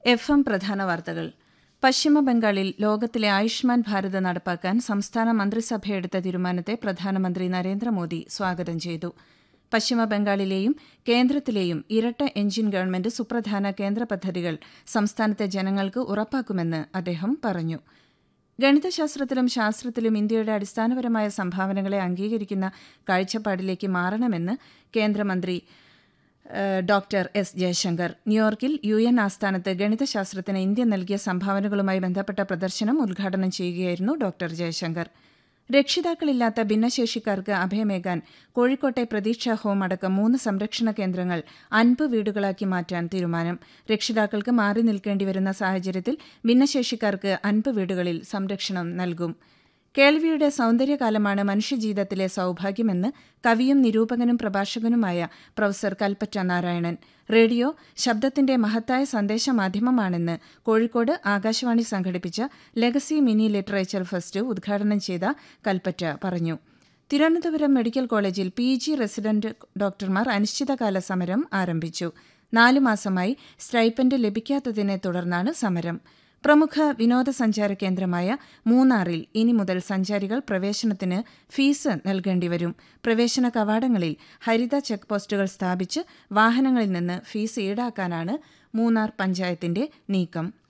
F M പ്രധാന വാർത്തകൾ പശ്ചിമ ബംഗാളിൽ ലോകത്തിലെ ആയുഷ്മാൻ ഭാരത് നടപ്പാക്കാൻ സംസ്ഥാന മന്ത്രിസഭയെടുത്ത തീരുമാനത്തെ പ്രധാനമന്ത്രി നരേന്ദ്രമോദി സ്വാഗതം ചെയ്തു പശ്ചിമ ബംഗാളിലെയും കേന്ദ്രത്തിലെയും ഇരട്ട എഞ്ചിൻ ഗവൺമെന്റ് സുപ്രധാന കേന്ദ്ര പദ്ധതികൾ സംസ്ഥാനത്തെ ജനങ്ങൾക്ക് ഉറപ്പാക്കുമെന്ന് അദ്ദേഹം പറഞ്ഞു ഗണിതശാസ്ത്രത്തിലും ശാസ്ത്രത്തിലും ഇന്ത്യയുടെ അടിസ്ഥാനപരമായ സംഭാവനകളെ അംഗീകരിക്കുന്ന കാഴ്ചപ്പാടിലേക്ക് മാറണമെന്ന് കേന്ദ്രമന്ത്രി ഏഹ്, ഡോക്ടർ എസ് ജയശങ്കർ ന്യൂയോർക്കിൽ യു എൻ ആസ്ഥാനത്ത് ഗണിതശാസ്ത്രത്തിന് ഇന്ത്യ നൽകിയ സംഭാവനകളുമായി ബന്ധപ്പെട്ട പ്രദർശനം ഉദ്ഘാടനം ചെയ്യുകയായിരുന്നു ഡോക്ടർ ജയശങ്കർ രക്ഷിതാക്കളില്ലാത്ത ഭിന്നശേഷിക്കാർക്ക് അഭയമേകാൻ കോഴിക്കോട്ടെ പ്രതീക്ഷാ ഹോം അടക്കം മൂന്ന് സംരക്ഷണ കേന്ദ്രങ്ങൾ അൻപ് വീടുകളാക്കി മാറ്റാൻ തീരുമാനം രക്ഷിതാക്കൾക്ക് മാറി നിൽക്കേണ്ടി വരുന്ന സാഹചര്യത്തിൽ ഭിന്നശേഷിക്കാർക്ക് അൻപ് വീടുകളിൽ സംരക്ഷണം നൽകും കേൾവിയുടെ സൗന്ദര്യകാലമാണ് മനുഷ്യജീവിതത്തിലെ സൗഭാഗ്യമെന്ന് കവിയും നിരൂപകനും പ്രഭാഷകനുമായ പ്രൊഫസർ കൽപ്പറ്റ നാരായണൻ റേഡിയോ ശബ്ദത്തിന്റെ മഹത്തായ സന്ദേശ മാധ്യമമാണെന്ന് കോഴിക്കോട് ആകാശവാണി സംഘടിപ്പിച്ച ലെഗസി മിനി ലിറ്ററേച്ചർ ഫെസ്റ്റ് ഉദ്ഘാടനം ചെയ്ത കൽപ്പറ്റ പറഞ്ഞു തിരുവനന്തപുരം മെഡിക്കൽ കോളേജിൽ പി ജി റെസിഡന്റ് ഡോക്ടർമാർ അനിശ്ചിതകാല സമരം ആരംഭിച്ചു നാലു മാസമായി സ്റ്റൈപ്പൻഡ് ലഭിക്കാത്തതിനെ തുടർന്നാണ് സമരം പ്രമുഖ വിനോദസഞ്ചാര കേന്ദ്രമായ മൂന്നാറിൽ ഇനി മുതൽ സഞ്ചാരികൾ പ്രവേശനത്തിന് ഫീസ് നൽകേണ്ടിവരും പ്രവേശന കവാടങ്ങളിൽ ഹരിത ചെക്ക് പോസ്റ്റുകൾ സ്ഥാപിച്ച് വാഹനങ്ങളിൽ നിന്ന് ഫീസ് ഈടാക്കാനാണ് മൂന്നാർ പഞ്ചായത്തിന്റെ നീക്കം